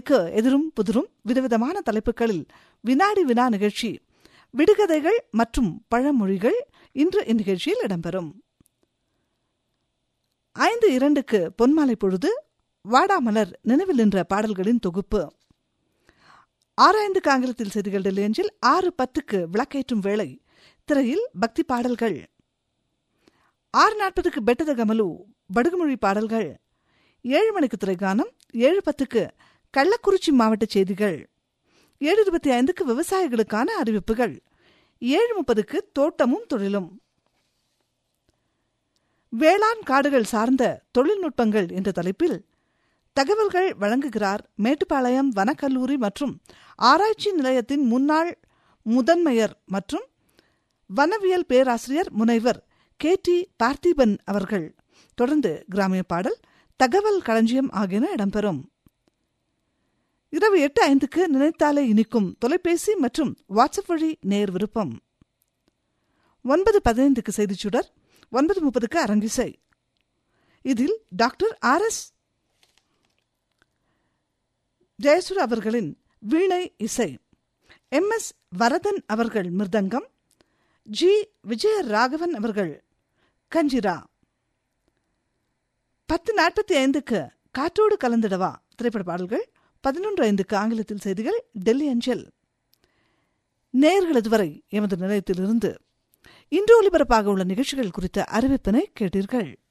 க்கு எதிரும் புதிரும் விதவிதமான தலைப்புகளில் வினாடி வினா நிகழ்ச்சி விடுகதைகள் மற்றும் பழமொழிகள் இன்று இந்நிகழ்ச்சியில் இடம்பெறும் ஐந்து இரண்டுக்கு பொன்மாலை பொழுது வாடாமலர் நினைவில் நின்ற பாடல்களின் தொகுப்பு ஆறு ஐந்துக்கு ஆங்கிலத்தில் செய்திகள் டெல்லி அஞ்சில் ஆறு பத்துக்கு விளக்கேற்றும் வேளை திரையில் பக்தி பாடல்கள் ஆறு நாற்பதுக்கு பெட்டத கமலு படுகுமொழி பாடல்கள் ஏழு மணிக்கு திரைக்கானம் ஏழு பத்துக்கு கள்ளக்குறிச்சி மாவட்ட செய்திகள் ஏழு இருபத்தி ஐந்துக்கு விவசாயிகளுக்கான அறிவிப்புகள் ஏழு முப்பதுக்கு தோட்டமும் தொழிலும் வேளாண் காடுகள் சார்ந்த தொழில்நுட்பங்கள் என்ற தலைப்பில் தகவல்கள் வழங்குகிறார் மேட்டுப்பாளையம் வனக்கல்லூரி மற்றும் ஆராய்ச்சி நிலையத்தின் முன்னாள் முதன்மையர் மற்றும் வனவியல் பேராசிரியர் முனைவர் கே டி பார்த்திபன் அவர்கள் தொடர்ந்து கிராமிய பாடல் தகவல் களஞ்சியம் ஆகியன இடம்பெறும் இரவு எட்டு ஐந்துக்கு நினைத்தாலே இனிக்கும் தொலைபேசி மற்றும் வாட்ஸ்அப் வழி நேர் விருப்பம் ஒன்பது பதினைந்துக்கு செய்திச் சுடர் ஒன்பது முப்பதுக்கு அரங்கிசை இதில் டாக்டர் ஆர் எஸ் ஜெயசுர அவர்களின் வீணை இசை எம் எஸ் வரதன் அவர்கள் மிருதங்கம் ஜி விஜய ராகவன் அவர்கள் கஞ்சிரா பத்து நாற்பத்தி ஐந்துக்கு காற்றோடு கலந்திடவா திரைப்பட பாடல்கள் பதினொன்று ஐந்துக்கு ஆங்கிலத்தில் செய்திகள் டெல்லி அஞ்சல் நேர்கள் இதுவரை எமது நிலையத்திலிருந்து இன்று ஒலிபரப்பாக உள்ள நிகழ்ச்சிகள் குறித்த அறிவிப்பினை கேட்டீர்கள்